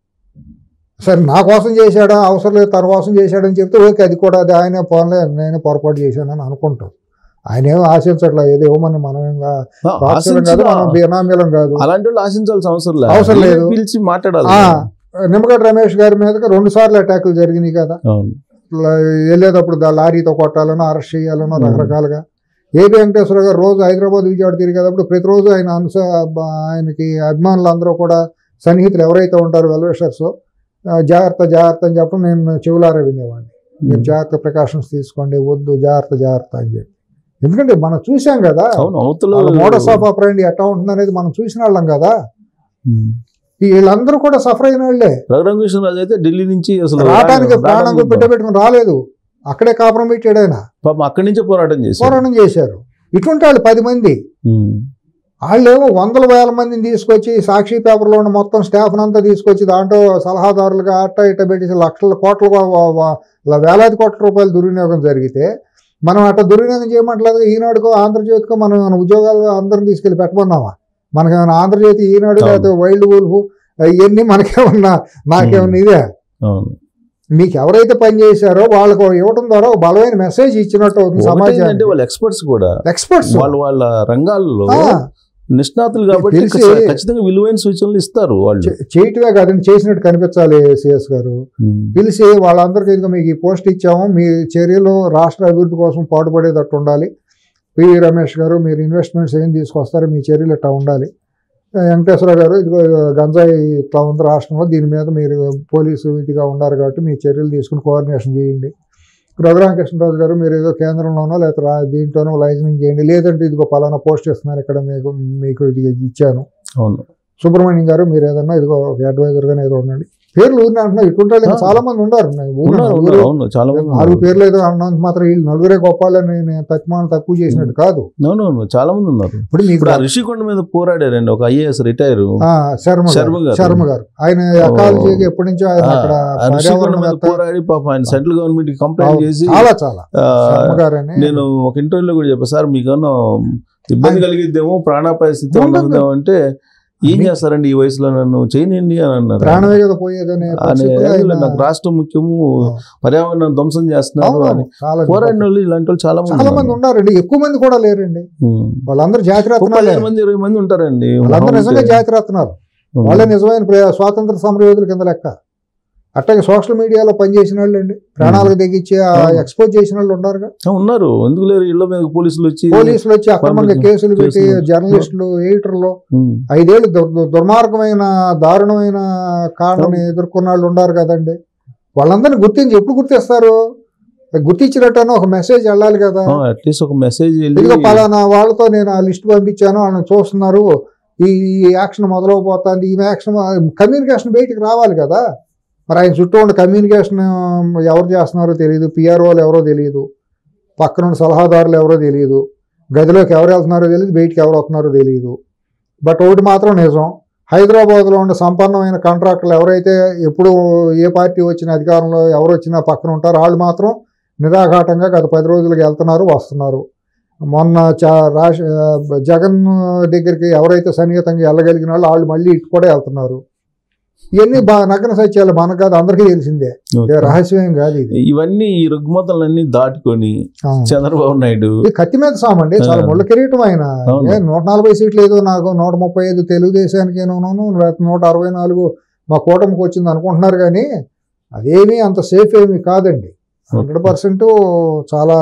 Speaker 2: సరే నా కోసం చేశాడా అవసరం లేదు తన కోసం చేశాడని చెప్తే ఓకే అది కూడా అది ఆయన పోన్లే నేను పొరపాటు చేశానని అనుకుంటాం ఆయన ఏమో ఆశించట్లా ఏదో ఇవ్వమని మనం ఏం కా-
Speaker 1: ఆ,
Speaker 2: రాష్ట్రం కాదు మనం
Speaker 1: ఆశించిన-
Speaker 2: బినామీలం కాదు
Speaker 1: అలాంటి వాళ్ళు ఆశించాల్సిన అవసరం లేదు
Speaker 2: అవసరం లేదు.
Speaker 1: వీళ్ళని పిలిచి మాట్లాడాలి
Speaker 2: ఆ, నిమ్మగడ్డ రమేష్ గారి మీదకి రెండు సార్లు అటాకులు జరిగినాయి కదా
Speaker 1: అవును
Speaker 2: ల- వెళ్ళేటప్పుడు దా లారీతో కొట్టాలనో అరెస్ట్ చేయాలనో
Speaker 1: Hmm.
Speaker 2: రకరకాలుగా ఏబి వెంకటేశ్వర గారు రోజు హైదరాబాద్ విజయవాడ తిరిగేటప్పుడు ప్రతిరోజు ఆయన అంశ బ- ఆయనకి అభిమానులు అందరూ కూడా సన్నిహితులు ఎవరైతే ఉంటారో వెల్విషర్స్ జాగ్రత్త జాగ్రత్త అని చెప్పడం నేను చెవులారా వినేవాడిని మీరు జాగ్రత్త ప్రికాషన్స్ తీసుకోండి వద్దు జాగ్రత్త జాగ్రత్త అని చెప్పి ఎందుకంటే మనం చూసాం కదా
Speaker 1: అవును అవతల
Speaker 2: వాళ్ళ మోడస్ ఆఫ్ ఆపరేండి ఎట్లా ఉంటుంది అనేది మనం చూసిన వాళ్ళం కదా
Speaker 1: ఉమ్.
Speaker 2: ఈ వీళ్ళందరూ కూడా సఫర్ అయిన వాళ్ళే
Speaker 1: రఘురామకృష్ణరాజు అయితే ఢిల్లీ నుంచి అసలు
Speaker 2: రావడానికి ప్రాణం
Speaker 1: రావడానికి
Speaker 2: పెట్టబెట్టుకుని రాలేదు అక్కడే కాపురం పెట్టాడు ఆయన
Speaker 1: పాపం అక్కడి నుంచే పోరాటం చేశారు
Speaker 2: పోరాటం చేశారు ఇటువంటి వాళ్ళు పది మంది
Speaker 1: ఉమ్.
Speaker 2: వాళ్ళేమో వందల వేల మందిని తీసుకొచ్చి సాక్షి పేపర్లో ఉన్న మొత్తం స్టాఫ్ అంతా తీసుకొచ్చి దాంట్లో సలహాదారులుగా అట్ట ఇట్ట పెట్టేసి లక్షల కోట్ల వా- వా- వా- వేలాది కోట్ల రూపాయల దుర్వినియోగం జరిగితే మనం అట్ట దుర్వినియోగం చేయమంటలేదు ఈనాడుకో ఆంధ్రజ్యోతికో మనం ఏమైనా ఉద్యోగాలు అందరం తీసుకెళ్ళి పెట్టమన్నామా మనకేమైనా ఆంధ్రజ్యోతి ఈనాడు
Speaker 1: అవును.
Speaker 2: లేకపోతే వైల్డ్ వూల్ఫ్ ఇవన్నీ మనకేమన్నా నాకేమన్నా ఇదే
Speaker 1: అవును
Speaker 2: మీకు ఎవరైతే పని చేశారో వాళ్ళకు ఇవ్వడం ద్వారా ఒక బలమైన మెసేజ్ ఇచ్చినట్టు అవుతుంది
Speaker 1: ఒకటి ఏంటంటే
Speaker 2: సమాజానికి
Speaker 1: వాళ్ళ ఎక్స్పర్ట్స్ కూడా
Speaker 2: ఎక్స్పర్ట్స్
Speaker 1: వాళ్ళ వాళ్ళ రంగాల్లో నిష్ణాతులు కాబట్టి
Speaker 2: తెలిసి-
Speaker 1: ఖచ్చ- ఖచ్చితంగా విలువైన సూచనలు ఇస్తారు వాళ్ళు
Speaker 2: చేయటమే కాదండి చేసినట్టు కనిపించాలి సిఎస్ గారు
Speaker 1: ఉమ్.
Speaker 2: పిలిచి వాళ్ళందరికీ ఇదిగో మీకు ఈ పోస్ట్ ఇచ్చాము మీ చర్యలు రాష్ట్ర అభివృద్ధి కోసం పాటుపడేటట్టు ఉండాలి పివి రమేష్ గారు మీరు ఇన్వెస్ట్మెంట్స్ ఏం తీసుకొస్తారో మీ చర్యలు ఇట్లా ఉండాలి వెంకటేశ్వర గారు ఇదిగో గంజాయి ఇట్లా ఉంది రాష్ట్రంలో దీని మీద మీరు పోలీసు ఇదిగా ఉన్నారు కాబట్టి మీ చర్యలు తీసుకుని కోఆర్డినేషన్ చేయండి రఘురామకృష్ణరాజు గారు మీరు ఏదో కేంద్రంలోనో లేకపోతే రా- దీంట్లోనో లైసెన్స్ చేయండి లేదంటే ఇదిగో పలానా పోస్ట్ ఇస్తున్నాను ఇక్కడ మీకు మీకు ఇది ఇచ్చాను
Speaker 1: అవును
Speaker 2: సుబ్రహ్మణ్యం గారు మీరు ఏదన్నా ఇదిగో ఒక advisor గానే ఏదో ఉండండి పేర్లు ఊరిని అంటున్నారు ఇటువంటి వాళ్ళు ఇంకా
Speaker 1: ఆ.
Speaker 2: చాలా మంది ఉన్నారు ఊరిలో
Speaker 1: ఉన్నారు
Speaker 2: నలుగురు
Speaker 1: ఉన్నారు అవును చాలా మంది
Speaker 2: నాలుగు
Speaker 1: ఉన్నారు.
Speaker 2: పేర్లు ఏదో అన్నంత మాత్రం వీళ్ళు నలుగురే గొప్పాలని నేను తక్కువ తక్కువ చేసినట్టు కాదు
Speaker 1: అవును అవును చాలా మంది ఉన్నారు
Speaker 2: ఇప్పుడు మీకు
Speaker 1: ఇప్పుడు ఆ రిషికొండ మీద పోరాడారండి ఒక ఐఏఎస్ రిటైర్
Speaker 2: ఆ, శర్మ
Speaker 1: శర్మ
Speaker 2: గారు
Speaker 1: గారు.
Speaker 2: శర్మ గారు ఆయన ఎకాలజీకి ఎప్పటి నుంచో ఆయన అక్కడ
Speaker 1: రిషికొండ మీద
Speaker 2: పర్యావరణవేత్త.
Speaker 1: పోరాడి పాప ఆయన సెంట్రల్ గవర్నమెంట్ కి కంప్లైంట్
Speaker 2: అవును,
Speaker 1: చేసి
Speaker 2: చాలా చాలా
Speaker 1: ఆ,
Speaker 2: శర్మ గారు అని
Speaker 1: నేను ఒక ఇంటర్వ్యూలో కూడా చెప్పా సార్ మీకన్నా ఇబ్బంది
Speaker 2: ఆయన-
Speaker 1: కలిగిద్దేమో ప్రాణాపాయ స్థితి
Speaker 2: ఉంటుంది.
Speaker 1: ఉందేమో అంటే ఏం
Speaker 2: అన్ని-
Speaker 1: చేస్తారండి ఈ వయసులో నన్ను చేయనండి అని అన్నారు
Speaker 2: ప్రాణమే కదా పోయేదనే
Speaker 1: అనే
Speaker 2: పరిస్థితిలో
Speaker 1: యాంగిల్లో
Speaker 2: ఆయన-
Speaker 1: నాకు రాష్ట్రం ముఖ్యము
Speaker 2: అవును.
Speaker 1: పర్యావరణం ధ్వంసం చేస్తున్నారు
Speaker 2: అవును,
Speaker 1: అని
Speaker 2: చాలా
Speaker 1: పోరాడిన వాళ్ళు ఇలాంటి వాళ్ళు చాలా మంది
Speaker 2: చాలా మంది
Speaker 1: ఉన్నారు.
Speaker 2: ఉన్నారండి ఎక్కువ మంది కూడా లేరండి
Speaker 1: ఉమ్.
Speaker 2: వాళ్ళందరూ జాతి
Speaker 1: ఓ
Speaker 2: రత్నాలే
Speaker 1: పదిహేను మంది ఇరవై మంది ఉంటారండి
Speaker 2: వాళ్ళందరూ
Speaker 1: మహా
Speaker 2: నిజంగా
Speaker 1: ఉంటే.
Speaker 2: జాతి రత్నాలు
Speaker 1: ఉమ్.
Speaker 2: వాళ్ళే నిజమైన ప్ర- స్వాతంత్ర సమరయోధుల కింద లెక్క అట్లాగే సోషల్ మీడియాలో పనిచేసిన వాళ్ళు అండి ప్రాణాలకు తెగించి ఆ
Speaker 1: అవును.
Speaker 2: ఎక్స్పోజ్ చేసిన వాళ్ళు ఉన్నారుగా
Speaker 1: ఆ, ఉన్నారు ఎందుకు లేరు ఇళ్ళ మీద పోలీసులు వచ్చి
Speaker 2: పోలీసులు వచ్చి అక్రమంగా
Speaker 1: పంపించు-
Speaker 2: కేసులు పెట్టి
Speaker 1: కేసులు.
Speaker 2: జర్నలిస్టులు ఎడిటర్లు
Speaker 1: ఉమ్.
Speaker 2: ఐదేళ్లు దుర్- దుర్- దుర్మార్గమైన దారుణమైన కాండని ఎదుర్కొన్న వాళ్ళు ఉన్నారు కదండి వాళ్ళందరినీ గుర్తించి ఎప్పుడు గుర్తిస్తారు గుర్తించినట్టు ఒక మెసేజ్ వెళ్ళాలి కదా
Speaker 1: అట్లీస్ట్ ఒక మెసేజ్ వెళ్ళి
Speaker 2: ఇదిగో పలానా వాళ్ళతో నేను ఆ లిస్ట్ పంపించాను వాళ్ళని చూస్తున్నారు ఈ ఈ యాక్షన్ మొదలవబోతుంది ఈ యాక్షన్ కమ్యూనికేషన్ బయటికి రావాలి కదా మరి ఆయన చుట్టూ ఉన్న కమ్యూనికేషన్ ఎవరు చేస్తున్నారో తెలియదు పిఆర్ఓలు ఎవరో తెలియదు పక్కన ఉన్న సలహాదారులు ఎవరో తెలియదు గదిలోకి ఎవరు వెళ్తున్నారో తెలియదు బయటికి ఎవరు వస్తున్నారో తెలియదు బట్ ఒకటి మాత్రం నిజం హైదరాబాద్లో ఉన్న సంపన్నమైన కాంట్రాక్టర్లు ఎవరైతే ఎప్పుడు ఏ పార్టీ వచ్చిన అధికారంలో ఎవరు వచ్చినా పక్కన ఉంటారో వాళ్ళు మాత్రం నిరాఘాటంగా గత పది రోజులుగా వెళ్తున్నారు వస్తున్నారు మొన్న చా రాష జగన్ దగ్గరికి ఎవరైతే సన్నిహితంగా వెళ్ళగలిగిన వాళ్ళు వాళ్ళు మళ్ళీ ఇటు కూడా వెళ్తున్నారు ఇవన్నీ బా నగ్న సత్యాలు మనకు కాదు అందరికీ తెలిసిందే
Speaker 1: ఓకే.
Speaker 2: ఏ రహస్యం కాదు ఇది
Speaker 1: ఇవన్నీ ఈ రుగ్మతలన్నీ దాటుకొని
Speaker 2: అవును.
Speaker 1: చంద్రబాబు నాయుడు
Speaker 2: ఇది కత్తి మీద సామండి చాలా
Speaker 1: ఆ.
Speaker 2: ముళ్ళ కిరీటం ఆయన
Speaker 1: అవును.
Speaker 2: ఏ నూట నలభై సీట్లు ఏదో నాకు నూట ముప్పై ఐదు తెలుగుదేశానికి ఏమోను నూట అరవై నాలుగు మా కూటమికి వచ్చింది అనుకుంటున్నారు కానీ అదేమీ అంత సేఫ్ ఏమీ కాదండి హండ్రెడ్ పర్సెంట్ చాలా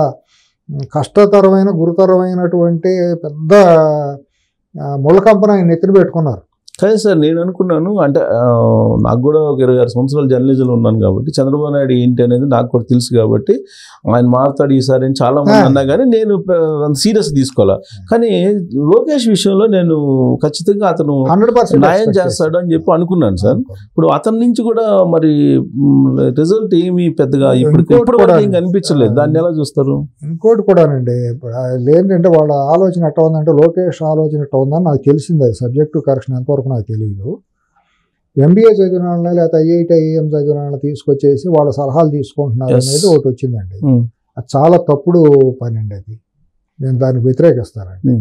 Speaker 2: కష్టతరమైన గురుతరమైనటువంటి పెద్ద ఆ, ముళ్ళ కంపన ఆయన నెత్తిన పెట్టుకున్నారు
Speaker 1: కానీ సార్ నేను అనుకున్నాను అంటే ఆ, నాకు కూడా ఒక ఇరవై ఆరు సంవత్సరాలు జర్నలిజంలో ఉన్నాను కాబట్టి చంద్రబాబు నాయుడు ఏంటి అనేది నాకు కూడా తెలుసు కాబట్టి ఆయన మారుతాడు ఈసారి అని చాలా మంది
Speaker 2: ఆ.
Speaker 1: అన్నా కానీ నేను సీరియస్ తీసుకోవాలా కానీ లోకేష్ విషయంలో నేను ఖచ్చితంగా అతను
Speaker 2: హండ్రెడ్ పర్సెంట్
Speaker 1: న్యాయం చేస్తాడు అని చెప్పి అనుకున్నాను సార్ ఇప్పుడు అతని నుంచి కూడా మరి రిజల్ట్ ఏమి పెద్దగా ఇప్పుడు
Speaker 2: ఇంకోటి
Speaker 1: ఇప్పుడు
Speaker 2: కూడా
Speaker 1: వరకు ఏం కనిపించలేదు దాన్ని ఎలా చూస్తారు
Speaker 2: ఇంకోటి కూడానండి ఇప్పుడు ఆ ఏంటంటే వాళ్ళ ఆలోచన ఎట్లా ఉందంటే లోకేష్ ఆలోచన ఎట్లా ఉందని నాకు తెలిసింది అది సబ్జెక్టు కరెక్షన్ ఎంతవరకు నాకు తెలియదు ఎంబీఏ చదివిన వాళ్ళని లేకపోతే ఐఐటి ఐఏఎం చదివిన వాళ్ళని తీసుకొచ్చేసి వాళ్ళ సలహాలు తీసుకుంటున్నారు
Speaker 1: Yes.
Speaker 2: అనేది ఒకటి వచ్చిందండి
Speaker 1: ఉమ్,
Speaker 2: అది చాలా తప్పుడు పని అండి అది నేను దానికి వ్యతిరేకిస్తానండి
Speaker 1: ఉమ్,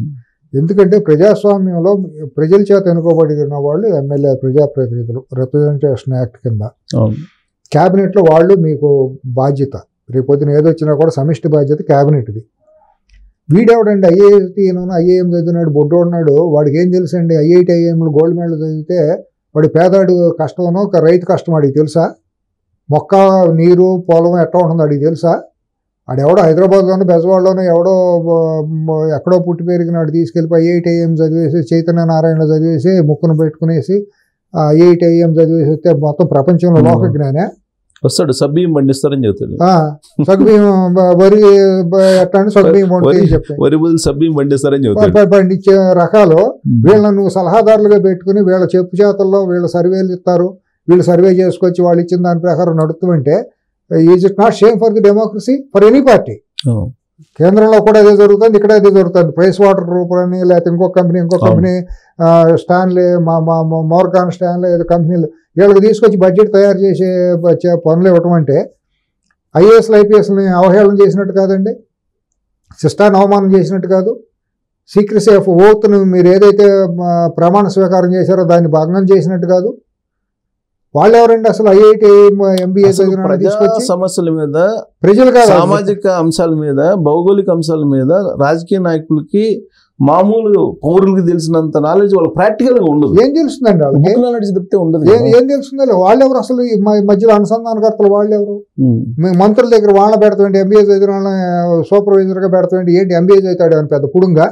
Speaker 2: ఎందుకంటే ప్రజాస్వామ్యంలో ప్రజల చేత ఎన్నుకోబడిన వాళ్ళు ఎమ్మెల్యే ప్రజాప్రతినిధులు రిప్రజెంటేషన్ యాక్ట్ కింద
Speaker 1: అవును
Speaker 2: క్యాబినెట్లో వాళ్ళు మీకు బాధ్యత రేపు పొద్దున ఏదొచ్చినా కూడా సమిష్టి బాధ్యత క్యాబినెట్ది వీడెవడండి ఐఐటి ఐఏఎం చదివినాడు బొడ్డు ఉన్నాడు వాడికి ఏం తెలుసు అండి ఐఐటి ఐఏఎంలు గోల్డ్ మెడల్ చదివితే వాడి పేదాడు కష్టమనో ఒక రైతు కష్టం వాడికి తెలుసా మొక్క నీరు పొలం ఎట్లా ఉంటుందో వాడికి తెలుసా ఆడెవడో హైదరాబాద్లోనో బెజవాడలోనో ఎవడో బ- బ- ఎక్కడో పుట్టి పెరిగినాడు తీసుకెళ్ళిపోయి ఐఐటి ఐఎం చదివేసి చైతన్య నారాయణ చదివేసి ముక్కును పెట్టుకునేసి ఐఐటి ఐఎం చదివేసి వస్తే మొత్తం ప్రపంచంలో లోక జ్ఞానే
Speaker 1: వస్తాడు సబ్బియ్యం పండిస్తారని చెబుతాడు
Speaker 2: ఆ, సగ్బియ్యం బ- వరి బ- ఎట్లా అంటే సగ్బియ్యం
Speaker 1: వరి-
Speaker 2: వంటి చెప్పాయి
Speaker 1: వరి బదులు సబ్బియ్యం పండిస్తారని
Speaker 2: ప-
Speaker 1: చెబుతాడు
Speaker 2: ప- పండించే రకాలు వీళ్ళని నువ్వు సలహాదారులుగా పెట్టుకుని వీళ్ళ చెప్పు చేతల్లో వీళ్ళ సర్వేలు ఇస్తారు వీళ్ళు సర్వే చేసుకొచ్చి వాళ్ళు ఇచ్చిన దాని ప్రకారం నడుపుతుంటే is it not shame for the democracy for any party
Speaker 1: అవును.
Speaker 2: కేంద్రంలో కూడా అదే జరుగుతుంది ఇక్కడ అదే జరుగుతుంది ప్రైస్ వాటర్ గ్రూప్ అని లేకపోతే ఇంకో కంపెనీ ఇంకో
Speaker 1: అవును.
Speaker 2: కంపెనీ ఆ, స్టాన్లే మా మా మా- మోర్గాన్ స్టాన్లే ఏదో కంపెనీలు వీళ్ళకి తీసుకొచ్చి బడ్జెట్ తయారు చేసే బ- చే- పనులు ఇవ్వటం అంటే ఐఏఎస్లు ఐపీఎస్ని అవహేళన చేసినట్టు కాదండి సిస్టాన్ని అవమానం చేసినట్టు కాదు సీక్రసీ ఆఫ్ ఓత్ను మీరు ఏదైతే ఆ, ప్రమాణ స్వీకారం చేశారో దాన్ని భంగం చేసినట్టు కాదు వాళ్ళు ఎవరండి అసలు ఐఐటి ఎంబీఏ
Speaker 1: అసలు
Speaker 2: చదివిన వాళ్ళని
Speaker 1: ప్రజా
Speaker 2: తీసుకొచ్చి
Speaker 1: సమస్యల మీద
Speaker 2: ప్రజలు కాదు
Speaker 1: సామాజిక అంశాల మీద భౌగోళిక అంశాల మీద రాజకీయ నాయకులకి మామూలు పౌరులకి తెలిసినంత నాలెడ్జ్ వాళ్ళకి ప్రాక్టికల్ గా ఉండదు
Speaker 2: ఏం తెలుస్తుందండి వాళ్ళకి
Speaker 1: బుక్ నాలెడ్జ్ తప్పితే ఉండదు
Speaker 2: ఏం
Speaker 1: కదా.
Speaker 2: ఏం తెలుస్తుందో వాళ్ళు ఎవరు అసలు ఈ మ- మధ్యలో అనుసంధానకర్తలు వాళ్ళు ఎవరు
Speaker 1: ఉమ్.
Speaker 2: మీ మంత్రుల దగ్గర వాళ్ళ పెడతాండి ఎంబీఏ చదివిన వాళ్ళని సూపర్వైజర్గా పెడతాండి ఏంటి ఎంబీఏ చదువుతాడు అని పెద్ద పుడుంగా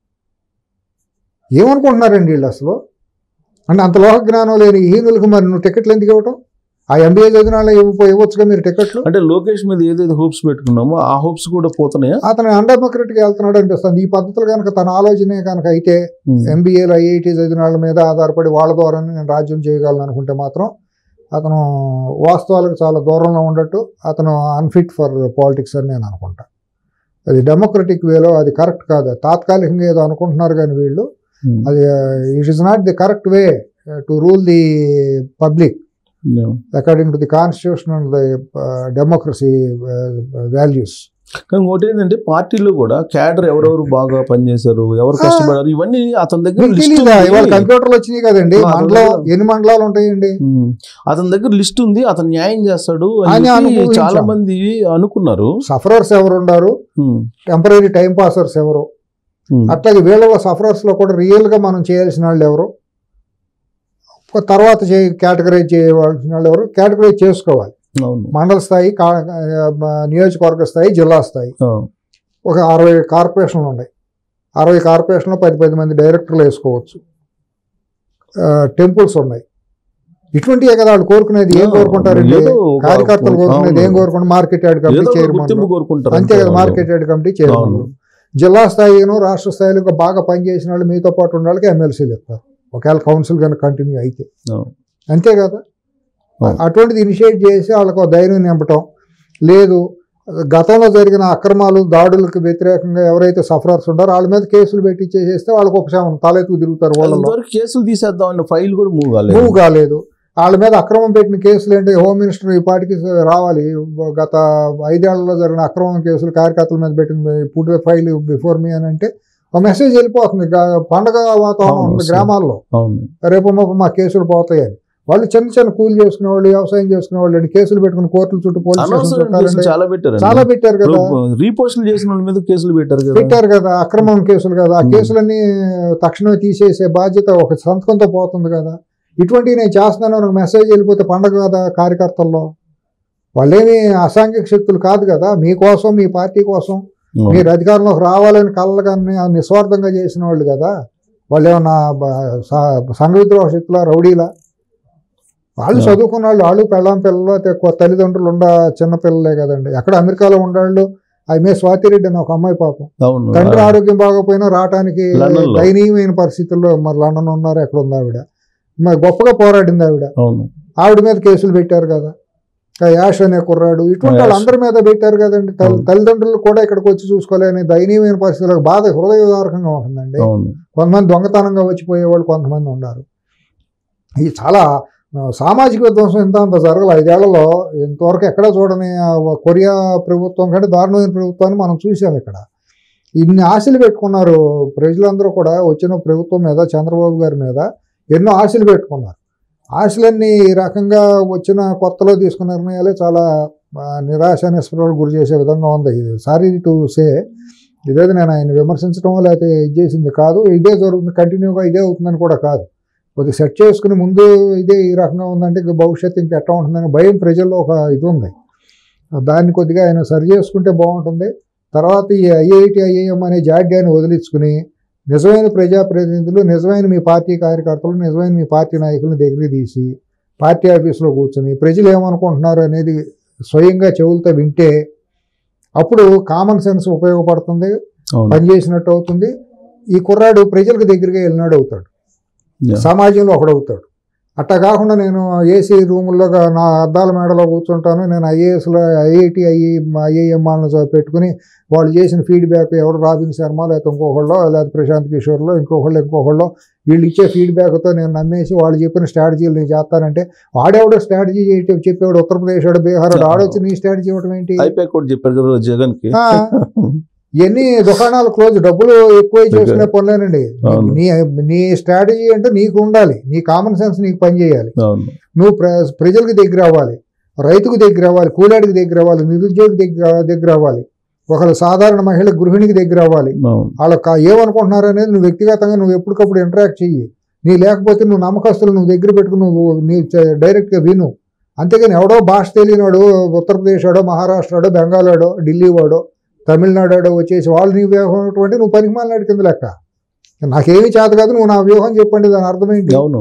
Speaker 2: ఏమనుకుంటున్నారండి వీళ్ళు అసలు అంటే అంత లోక జ్ఞానం లేని హీనులకు మరి నువ్వు టికెట్లు ఎందుకు ఇవ్వటం ఆ ఎంబీఏ చదివిన వాళ్ళు ఇవ్వ ఇవ్వచ్చుగా మీరు టికెట్లు
Speaker 1: అంటే లోకేష్ మీద ఏదైతే హోప్స్ పెట్టుకున్నామో ఆ హోప్స్ కూడా పోతున్నాయా
Speaker 2: అతను అన్డెమోక్రటిక్గా వెళ్తున్నాడు అనిపిస్తుంది ఈ పద్ధతులు కనుక తన ఆలోచనే కనుక అయితే
Speaker 1: ఉమ్.
Speaker 2: ఎంబీఏలు ఐఐటి చదివిన వాళ్ళ మీద ఆధారపడి వాళ్ళ ద్వారా నేను రాజ్యం చేయగలను అనుకుంటే మాత్రం అతను వాస్తవాలకు చాలా దూరంలో ఉండట్టు అతను అన్ఫిట్ ఫర్ పాలిటిక్స్ అని నేను అనుకుంటా అది డెమోక్రటిక్ వేలో అది కరెక్ట్ కాదు తాత్కాలికంగా ఏదో అనుకుంటున్నారు కానీ వీళ్ళు
Speaker 1: ఉమ్.
Speaker 2: అది it is not the correct way to rule the public
Speaker 1: Yeah.
Speaker 2: According to the constitution and the democracy values
Speaker 1: కానీ ఇంకోటి ఏంటంటే పార్టీలో కూడా క్యాడర్ ఎవరెవరు బాగా పనిచేశారు ఎవరు
Speaker 2: ఆ.
Speaker 1: కష్టపడారు ఇవన్నీ అతని దగ్గర
Speaker 2: మీకు
Speaker 1: లిస్ట్
Speaker 2: తెలీదా ఇవాళ
Speaker 1: ఉంది.
Speaker 2: కంప్యూటర్లు వచ్చినాయి కదండి
Speaker 1: ఆ,
Speaker 2: మండలం
Speaker 1: అదే.
Speaker 2: ఎన్ని మండలాలు ఉంటాయండి
Speaker 1: ఉమ్. అతని దగ్గర లిస్ట్ ఉంది అతను న్యాయం చేస్తాడు అని
Speaker 2: అని
Speaker 1: చెప్పి
Speaker 2: అనుభవించాం.
Speaker 1: చాలా మంది అనుకున్నారు
Speaker 2: సఫరర్స్ ఎవరు ఉన్నారు
Speaker 1: ఉమ్.
Speaker 2: టెంపరీ టైం పాసర్స్ ఎవరు
Speaker 1: ఉమ్.
Speaker 2: అట్లాగే వీళ్ళ సఫరర్స్ లో కూడా రియల్ గా మనం చేయాల్సిన వాళ్ళు ఎవరు ఒక తర్వాత చే కేటగరైజ్ చేయవలసిన వాళ్ళు ఎవరు కేటగరైజ్ చేసుకోవాలి
Speaker 1: అవును
Speaker 2: మండల స్థాయి కా- ఆ, నియోజకవర్గ స్థాయి జిల్లా స్థాయి
Speaker 1: ఆ.
Speaker 2: ఒక అరవై కార్పొరేషన్లు ఉన్నాయి అరవై కార్పొరేషన్లో పది పది మంది డైరెక్టర్లు వేసుకోవచ్చు టెంపుల్స్ ఉన్నాయి ఇటువంటివే కదా వాళ్ళు కోరుకునేది ఏం
Speaker 1: ఆ,
Speaker 2: కోరుకుంటారండి
Speaker 1: ఏదో ఒక-
Speaker 2: కార్యకర్తలు కోరుకునేది ఏం
Speaker 1: అవును.
Speaker 2: కోరుకుంటారు మార్కెట్ యార్డ్
Speaker 1: ఏదో
Speaker 2: కమిటీ
Speaker 1: ఒక
Speaker 2: చైర్మన్
Speaker 1: గుర్తింపు కోరుకుంటారు
Speaker 2: అంతే కదా
Speaker 1: అంతే.
Speaker 2: మార్కెట్ యార్డ్ కమిటీ చైర్మన్
Speaker 1: అవును.
Speaker 2: జిల్లా స్థాయిను రాష్ట్ర స్థాయిలో ఇంకా బాగా పనిచేసిన వాళ్ళు మీతో పాటు ఉన్న వాళ్ళకి ఎమ్మెల్సీలు ఇస్తారు ఒకవేళ కౌన్సిల్ కనుక కంటిన్యూ అయితే
Speaker 1: అవును.
Speaker 2: అంతే కదా
Speaker 1: అవును.
Speaker 2: అటువంటిది ఇనిషియేట్ చేసి వాళ్ళకు ఒక ధైర్యం నింపటం లేదు గతంలో జరిగిన అక్రమాలు దాడులకు వ్యతిరేకంగా ఎవరైతే సఫరర్స్ ఉంటారో వాళ్ళ మీద కేసులు పెట్టి చేసేస్తే వాళ్ళకి ఉపశమనం తలెత్తుకు తిరుగుతారు వాళ్ళలో
Speaker 1: ఇంతవరకు కేసులు తీసేద్దాం అన్న ఫైల్ కూడా మూవ్ కాలేదు
Speaker 2: మూవ్ కాలేదు వాళ్ళ మీద అక్రమం పెట్టిన కేసులు ఏంటి హోమ్ మినిస్టర్ ఈ పాటికి రావాలి గత ఐదేళ్లలో జరిగిన అక్రమం కేసులు కార్యకర్తల మీద పెట్టిన పుట్ ఫైల్ బిఫోర్ మీ అని అంటే ఒక మెసేజ్ వెళ్ళిపోతుంది గా- పండగ వాతావరణం
Speaker 1: అవును,
Speaker 2: ఉంది
Speaker 1: సరే.
Speaker 2: గ్రామాల్లో
Speaker 1: అవును
Speaker 2: రేపు మాపు మా కేసులు పోతాయని వాళ్ళు చిన్న చిన్న కూలి చేసుకునే వాళ్ళు వ్యవసాయం చేసుకునే వాళ్ళు అండి కేసులు పెట్టుకుని కోర్టుల చుట్టూ పోలీస్ స్టేషన్
Speaker 1: అనవసరం కేసులు
Speaker 2: చుట్టాలండి
Speaker 1: చాలా పెట్టారు
Speaker 2: చాలా పెట్టారు కదా
Speaker 1: రీపోస్టులు చేసిన వాళ్ళ మీద కేసులు పెట్టారు కదా
Speaker 2: పెట్టారు కదా అక్రమం కేసులు కదా ఆ
Speaker 1: Hmm.
Speaker 2: కేసులన్నీ తక్షణమే తీసేసే బాధ్యత ఒక సంతకంతో పోతుంది కదా ఇటువంటివి నేను చేస్తున్నాను ఒక మెసేజ్ వెళ్ళిపోతే పండగ కదా కార్యకర్తల్లో వాళ్ళేమి అసాంఘిక శక్తులు కాదు కదా మీకోసం మీ పార్టీ కోసం
Speaker 1: అవును.
Speaker 2: మీరు అధికారంలోకి రావాలని కళ్ళగానే నిస్వార్థంగా చేసిన వాళ్ళు కదా వాళ్ళు ఏమన్నా బ- స- సంఘ విద్రోహ శక్తుల రౌడీలా వాళ్ళు
Speaker 1: Yeah.
Speaker 2: చదువుకున్న వాళ్ళు వాళ్ళు పెళ్ళాం పిల్లలు ఎక్కువ తల్లిదండ్రులు ఉండ చిన్న పిల్లలే కదండి అక్కడ అమెరికాలో ఉండాళ్ళు ఆమె స్వాతిరెడ్డి అని ఒక అమ్మాయి పాపం
Speaker 1: అవును
Speaker 2: తండ్రి
Speaker 1: ఆ,
Speaker 2: ఆరోగ్యం బాగోపోయినా రావటానికి
Speaker 1: లండన్లో.
Speaker 2: దయనీయమైన పరిస్థితుల్లో మరి లండన్ ఉన్నారు ఎక్కడ ఉంది ఆవిడ మరి గొప్పగా పోరాడింది ఆవిడ
Speaker 1: అవును
Speaker 2: ఆవిడ మీద కేసులు పెట్టారు కదా ఆ యాష్ అనే కుర్రాడు ఇటువంటి
Speaker 1: యాష్.
Speaker 2: వాళ్ళందరి మీద పెట్టారు కదండి తల్లి-
Speaker 1: అవును.
Speaker 2: తల్లిదండ్రులు కూడా ఇక్కడికి వచ్చి చూసుకోలేని దయనీయమైన పరిస్థితులకు బాధ హృదయదారకంగా ఉంటుందండి
Speaker 1: అవును
Speaker 2: కొంతమంది దొంగతనంగా వచ్చిపోయేవాళ్ళు కొంతమంది ఉన్నారు ఇది చాలా ఆ, సామాజిక విధ్వంసం ఇంత అంత జరగదు ఐదేళ్లలో ఇంతవరకు ఎక్కడ చూడని ఆ, కొరియా ప్రభుత్వం కంటే దారుణమైన ప్రభుత్వాన్ని మనం చూసాం ఇక్కడ ఇన్ని ఆశలు పెట్టుకున్నారు ప్రజలందరూ కూడా వచ్చిన ప్రభుత్వం మీద చంద్రబాబు గారి మీద ఎన్నో ఆశలు పెట్టుకున్నారు ఆశలన్నీ ఈ రకంగా వచ్చిన కొత్తలో తీసుకున్న నిర్ణయాలే చాలా ఆ, నిరాశ నిస్పృహలు గురి చేసే విధంగా ఉంది ఇది సారీ టు సే ఇదేది నేను ఆయన విమర్శించడం లేకపోతే ఇది చేసింది కాదు ఇదే జరుగుతుంది కంటిన్యూగా ఇదే అవుతుందని కూడా కాదు కొద్దిగా సెట్ చేసుకుని ముందు ఇదే ఈ రకంగా ఉందంటే ఇక భవిష్యత్తు ఇంకా ఎట్లా ఉంటుందని భయం ప్రజల్లో ఒక ఇది ఉంది దాన్ని కొద్దిగా ఆయన సరి చేసుకుంటే బాగుంటుంది తర్వాత ఈ ఐఐటి ఐఐఎం అనే జాడ్యాన్ని వదిలించుకుని నిజమైన ప్రజాప్రతినిధులు నిజమైన మీ పార్టీ కార్యకర్తలు నిజమైన మీ పార్టీ నాయకులను దగ్గరికి తీసి పార్టీ ఆఫీసులో కూర్చొని ప్రజలు ఏమనుకుంటున్నారు అనేది స్వయంగా చెవులతో వింటే అప్పుడు కామన్ సెన్స్ ఉపయోగపడుతుంది
Speaker 1: అవును
Speaker 2: పనిచేసినట్టు అవుతుంది ఈ కుర్రాడు ప్రజలకు దగ్గరగా వెళ్ళినాడు అవుతాడు
Speaker 1: Yeah.
Speaker 2: సమాజంలో ఒకడవుతాడు అట్టా కాకుండా నేను ఏసీ రూముల్లో గా- నా అద్దాల మేడలో కూర్చుంటాను నేను ఐఏఎస్లో ఐఐటి ఐఏ ఐఏఎం వాళ్ళని పెట్టుకుని వాళ్ళు చేసిన ఫీడ్బ్యాక్ ఎవరు రాబిన్ శర్మ లేకపోతే ఇంకొకళ్ళు లేదా ప్రశాంత్ కిషోర్లో ఇంకొకళ్ళు ఇంకొకళ్ళు వీళ్ళు ఇచ్చే ఫీడ్బ్యాక్తో నేను నమ్మేసి వాళ్ళు చెప్పిన స్ట్రాటజీలు నేను చేస్తానంటే వాడెవడో స్ట్రాటజీ చెప్పేవాడు ఉత్తరప్రదేశ్ వాడు బీహార్ వాడు ఆడొచ్చి నీ స్ట్రాటజీ ఇవ్వడం ఏంటి
Speaker 1: అయిపోయి కూడా చెప్పారు కదా జగన్ కి
Speaker 2: ఆ, ఎన్ని దుకాణాలు క్లోజ్ డబ్బులు ఎక్కువ చేసుకునే పనులేనండి
Speaker 1: అవును.
Speaker 2: నీ నీ స్ట్రాటజీ అంటే నీకు ఉండాలి నీ కామన్ సెన్స్ నీకు పనిచేయాలి
Speaker 1: అవును
Speaker 2: నువ్వు ప్ర ప్రజలకు దగ్గర అవ్వాలి రైతుకు దగ్గర అవ్వాలి కూలాడికి దగ్గర అవ్వాలి నిరుద్యోగి దగ్గర దగ్గర అవ్వాలి ఒకళ్ళు సాధారణ మహిళ గృహిణికి దగ్గర అవ్వాలి
Speaker 1: అవును
Speaker 2: వాళ్ళకి కా- ఏమనుకుంటున్నారు అనేది నువ్వు వ్యక్తిగతంగా నువ్వు ఎప్పటికప్పుడు ఇంటరాక్ట్ చెయ్యి నీ లేకపోతే నువ్వు నమ్మకస్తులు నువ్వు దగ్గర పెట్టుకుని నువ్వు నీ చ- డైరెక్ట్గా విను అంతేగాని ఎవడో భాష తెలియనాడు ఉత్తరప్రదేశ్ వాడో మహారాష్ట్ర వాడో బెంగాల్ వాడో ఢిల్లీ వాడో తమిళనాడు వాడో వచ్చేసి వాళ్ళు నీ వ్యూహం అంటే నువ్వు పనికి మాలినాడు కింద లెక్క నాకేమీ చేత కాదు నువ్వు నా వ్యూహం చెప్పండి దాని అర్థం ఏంటి
Speaker 1: అవును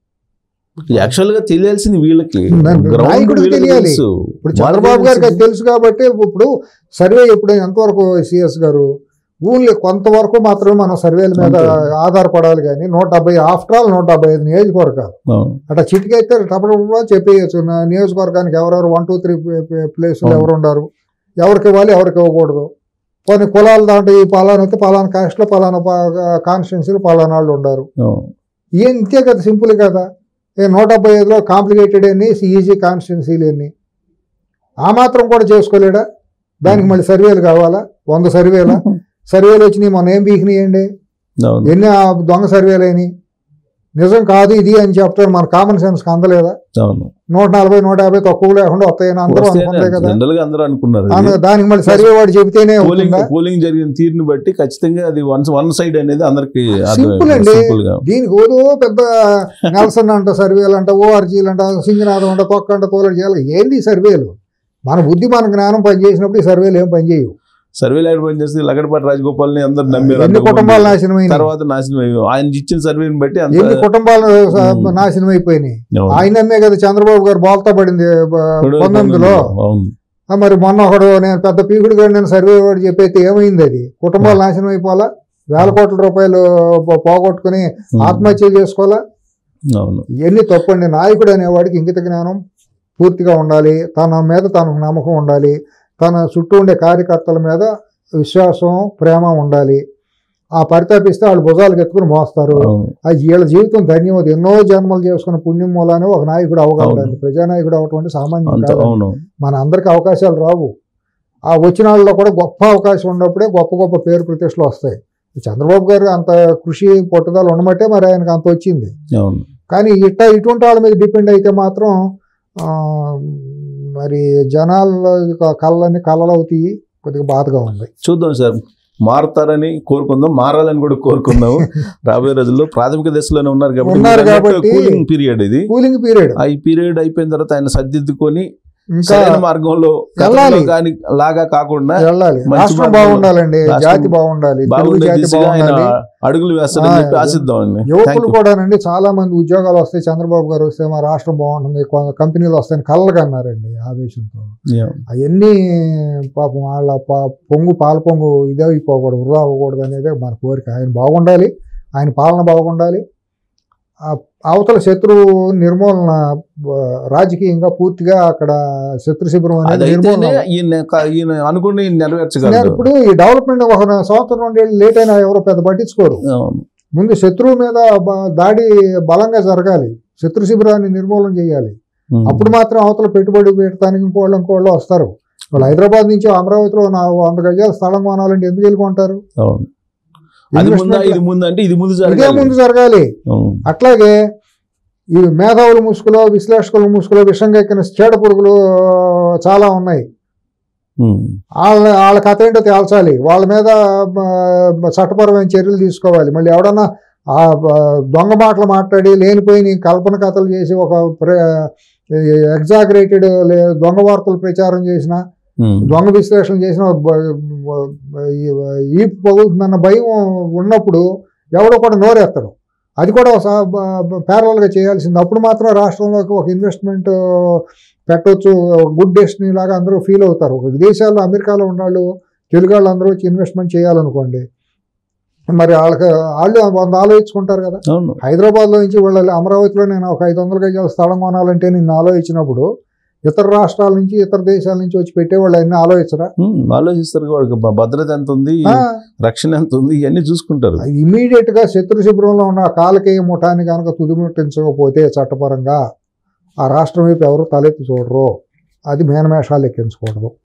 Speaker 1: యాక్చువల్ గా తెలియాల్సింది వీళ్ళకి
Speaker 2: నా-
Speaker 1: గ్రౌండ్
Speaker 2: నాయకుడికి
Speaker 1: వీళ్ళకి
Speaker 2: తెలియాలి.
Speaker 1: తెలుసు.
Speaker 2: ఇప్పుడు
Speaker 1: వాళ్ళకి
Speaker 2: చంద్రబాబు గారికి అది
Speaker 1: తెలిసింది.
Speaker 2: తెలుసు కాబట్టి ఇప్పుడు సర్వే ఇప్పుడు ఎంతవరకు సిఎస్ గారు ఓన్లీ కొంతవరకు మాత్రమే మనం సర్వేల మీద
Speaker 1: అంతే.
Speaker 2: ఆధారపడాలి కానీ నూట డెబ్బై ఆఫ్టర్ ఆల్ నూట డెబ్బై ఐదు నియోజకవర్గాలు
Speaker 1: అవును
Speaker 2: అట్లా చిటికైతే తప్పకుండా చెప్పేయచ్చు నా నియోజకవర్గానికి ఎవరెవరు వన్ టూ త్రీ ప్లేసులు
Speaker 1: అవును.
Speaker 2: ఎవరు ఉండారు ఎవరికి ఇవ్వాలి ఎవరికి ఇవ్వకూడదు కొన్ని కులాలు దాంట్లో ఈ పలానా అయితే పలానా కాస్ట్లో పలానా కాన్స్టిట్యున్సీలు పలానా వాళ్ళు ఉండారు
Speaker 1: అవును
Speaker 2: ఏం ఇంతే కదా సింపుల్ కదా ఏ నూట డెబ్బై ఐదులో కాంప్లికేటెడ్ అన్ని ఈజీ కాన్స్టిట్యున్సీలు అన్ని ఆ మాత్రం కూడా చేసుకోలేడా దానికి మళ్ళీ సర్వేలు కావాలా వంద సర్వేల సర్వేలు వచ్చినాయి మొన్న ఏం బీకినాయండి
Speaker 1: అవును
Speaker 2: ఎన్ని ఆ దొంగ సర్వేలు అయినాయి నిజం కాదు ఇది అని చెప్తారు మన కామన్ సెన్స్ అందలేదా
Speaker 1: అవును
Speaker 2: నూట నలభై నూట యాభై తక్కువ లేకుండా వస్తాయని అందరూ అనుకుంటే కదా
Speaker 1: జనరల్ గా అందరూ అనుకున్నారు ఇది.
Speaker 2: అను- దానికి మళ్ళీ సర్వే వాడు చెబితేనే
Speaker 1: పోలింగ్
Speaker 2: అవుతుందా
Speaker 1: పోలింగ్ జరిగిన తీరుని బట్టి ఖచ్చితంగా అది వన్ వన్ సైడ్ అనేది అందరికి
Speaker 2: సింపుల్ అండి.
Speaker 1: సింపుల్ గా
Speaker 2: దీనికి ఓదో పెద్ద నెల్సన్ అంట సర్వేలు అంట ఓఆర్జీలు అంట సింగనాథం అంట తొక్క అంట తోలడి చేయాలి ఏంది ఈ సర్వేలు మన బుద్ధి మన జ్ఞానం పనిచేసినప్పుడు ఈ సర్వేలు ఏం పనిచేయవు
Speaker 1: సర్వే లైట్ పని చేస్తే లగడపాటి రాజగోపాల్ ని అందరు నమ్మారు
Speaker 2: ఎన్ని
Speaker 1: అంతకుముందు.
Speaker 2: కుటుంబాలు నాశనం అయినాయి
Speaker 1: తర్వాత నాశనం అయ్యాయి ఆయన ఇచ్చిన సర్వేని బట్టి అంత
Speaker 2: ఎన్ని కుటుంబాలు స-
Speaker 1: ఉమ్.
Speaker 2: నాశనం అయిపోయినాయి
Speaker 1: అవును.
Speaker 2: ఆయనమ్మే కదా చంద్రబాబు గారు బోల్తా పడింది బ-
Speaker 1: ఇప్పుడు
Speaker 2: పంతొమ్మిదిలో
Speaker 1: అవును
Speaker 2: ఆ మరి మొన్న ఒకడు నేను పెద్ద పీకుడు గారు నేను సర్వే వాడు చెప్పైతే ఏమైంది అది కుటుంబాలు నాశనం అయిపోవాలా వేల కోట్ల రూపాయలు పో- పోగొట్టుకుని
Speaker 1: ఉమ్.
Speaker 2: ఆత్మహత్యలు చేసుకోవాలా
Speaker 1: అవును
Speaker 2: ఇవన్నీ తప్పండి నాయకుడు అనేవాడికి ఇంగిత జ్ఞానం పూర్తిగా ఉండాలి తన మీద తనకు నమ్మకం ఉండాలి తన చుట్టూ ఉండే కార్యకర్తల మీద విశ్వాసం ప్రేమ ఉండాలి ఆ పరితాపిస్తే వాళ్ళు భుజాలకు ఎత్తుకుని మోస్తారు
Speaker 1: అవును
Speaker 2: అది వీళ్ళ జీవితం ధన్యవాదం ఎన్నో జన్మలు చేసుకున్న పుణ్యం మూలానే ఒక నాయకుడు అవగలడండి
Speaker 1: అవును.
Speaker 2: ప్రజానాయకుడు అవటం అంటే సామాన్యం
Speaker 1: అంత
Speaker 2: కాదు
Speaker 1: అవును
Speaker 2: మన అందరికి అవకాశాలు రావు ఆ వచ్చిన వాళ్ళలో కూడా గొప్ప అవకాశం ఉన్నప్పుడే గొప్ప గొప్ప పేరు ప్రతిష్టలు వస్తాయి చంద్రబాబు గారు అంత కృషి పట్టుదల ఉండమట్టే మరి ఆయనకు అంత వచ్చింది
Speaker 1: అవును
Speaker 2: కానీ ఇట్ట ఇటువంటి వాళ్ళ మీద డిపెండ్ అయితే మాత్రం ఆ, మరి జనాల్లో కళ్ళని కళ్ళలు అవుతాయి కొద్దిగా బాధగా ఉంది
Speaker 1: చూద్దాం సార్ మారుతారని కోరుకుందాం మారాలని కూడా కోరుకుందాం రాబోయే రోజుల్లో ప్రాథమిక దశలోనే ఉన్నారు కాబట్టి
Speaker 2: ఉన్నారు
Speaker 1: మీరు అన్నట్టు
Speaker 2: కాబట్టి-
Speaker 1: కూలింగ్ పీరియడ్ ఇది
Speaker 2: కూలింగ్ పీరియడ్
Speaker 1: ఆ ఈ పీరియడ్ అయిపోయిన తర్వాత ఆయన సర్దిద్దుకొని
Speaker 2: ఇంకా
Speaker 1: సరైన మార్గంలో
Speaker 2: వెళ్ళాలి.
Speaker 1: గతంలో కాని లాగా కాకుండా
Speaker 2: వెళ్ళాలి
Speaker 1: మంచి
Speaker 2: రాష్ట్రం
Speaker 1: మార్గంలో-
Speaker 2: బాగుండాలండి
Speaker 1: రాష్ట్రం
Speaker 2: జాతి బాగుండాలి తెలుగు
Speaker 1: బాగుండే
Speaker 2: జాతి
Speaker 1: దిశగా ఆయన
Speaker 2: బాగుండాలి
Speaker 1: అడుగులు వేస్తారని
Speaker 2: ఆ,
Speaker 1: చెప్పి ఆశిద్దామండి థ్యాంక్
Speaker 2: యువకులు
Speaker 1: యూ
Speaker 2: కూడానండి చాలా మంది ఉద్యోగాలు వస్తాయి చంద్రబాబు గారు వస్తే మా రాష్ట్రం బాగుంటుంది కొ- కంపెనీలు వస్తాయని కళ్ళగా అన్నారండి ఆవేశంతో అవన్నీ పాపం వాళ్ళ ప- పొంగు పాల పొంగు ఇదే అయిపోకూడదు వృధా అవ్వకూడదు అనేది మన కోరిక ఆయన బాగుండాలి ఆయన పాలన బాగుండాలి ఆ అవతల శత్రువు నిర్మూలన ఆ, రాజకీయంగా పూర్తిగా అక్కడ శత్రు శిబిరం అనేది
Speaker 1: అదైతేనే
Speaker 2: నిర్మూలన
Speaker 1: ఈయన క- ఈయన అనుకుని
Speaker 2: నేను
Speaker 1: నెరవేర్చగలరు
Speaker 2: ఇప్పుడు ఈ డెవలప్మెంట్ ఒక సంవత్సరం రెండేళ్ళు లేట్ అయినా ఎవరు పెద్ద పట్టించుకోరు
Speaker 1: అవును.
Speaker 2: ముందు శత్రువు మీద బ- దాడి బలంగా జరగాలి శత్రు శిబిరాన్ని నిర్మూలన చేయాలి
Speaker 1: ఉమ్.
Speaker 2: అప్పుడు మాత్రం అవతల పెట్టుబడి పెట్టడానికి ఇంకోళ్ళు ఇంకోళ్ళు వస్తారు వాళ్ళు హైదరాబాద్ నుంచి అమరావతిలో నా వంద గజాల స్థలం కొనాలంటే ఎందుకు వెళ్ళుకుంటారు
Speaker 1: అవును అది ముందా ఇది ముందు అంటే ఇది ముందు
Speaker 2: ఇదే
Speaker 1: జరగాలి
Speaker 2: ముందు జరగాలి
Speaker 1: అవును.
Speaker 2: అట్లాగే ఈ మేధావుల ముసుగులో విశ్లేషకుల ముసుగులో విషంగా ఎక్కిన చీడ పురుగులు చాలా ఉన్నాయి
Speaker 1: ఉమ్.
Speaker 2: వాళ్ళ వాళ్ళ కథ ఏంటో తేల్చాలి వాళ్ళ మీద ఆ, చట్టపరమైన చర్యలు తీసుకోవాలి మళ్ళీ ఎవడన్నా ఆ ఆ, దొంగ మాటలు మాట్లాడి లేనిపోయి కల్పన కథలు చేసి ఒక ఎగ్జాగరేటెడ్ దొంగ వార్తలు ప్రచారం చేసిన
Speaker 1: ఉమ్.
Speaker 2: దొంగ విశ్లేషణ చేసిన బ- బ- ఈ- ఈ పగులుతుందన్న భయం ఉన్నప్పుడు ఎవడో కూడా నోరెత్తడు అది కూడా ప్యారలల్గా చేయాల్సింది అప్పుడు మాత్రం రాష్ట్రంలోకి ఒక ఇన్వెస్ట్మెంట్ పెట్టవచ్చు గుడ్ డెస్టినీ లాగా అందరూ ఫీల్ అవుతారు ఒక విదేశాల్లో అమెరికాలో ఉన్నాళ్ళు తెలుగు వాళ్ళు అందరూ వచ్చి ఇన్వెస్ట్మెంట్ చేయాలనుకోండి మరి వాళ్ళకి వాళ్ళు వంద ఆలోచించుకుంటారు కదా
Speaker 1: అవును
Speaker 2: హైదరాబాద్లో నుంచి వెళ్ళాలి అమరావతిలో నేను ఒక ఐదు వందల గజాల స్థలం కొనాలంటే నేను ఆలోచించినప్పుడు ఇతర రాష్ట్రాల నుంచి ఇతర దేశాల నుంచి వచ్చి పెట్టేవాళ్ళు అన్ని ఆలోచించరా
Speaker 1: ఉమ్, ఆలోచిస్తారు వాడికి భ- భద్రత ఎంత ఉంది రక్షణ ఎంత ఉంది ఇవన్నీ చూసుకుంటారు
Speaker 2: ఇమీడియట్ గా శత్రు శిబిరంలో ఉన్న ఆ కాలకేయ ముఠాన్ని కనుక తుదిముట్టించకపోతే చట్టపరంగా ఆ రాష్ట్రం వైపు ఎవరు తలెత్తి చూడరు అది మేనమేషాలు ఎక్కించకూడదు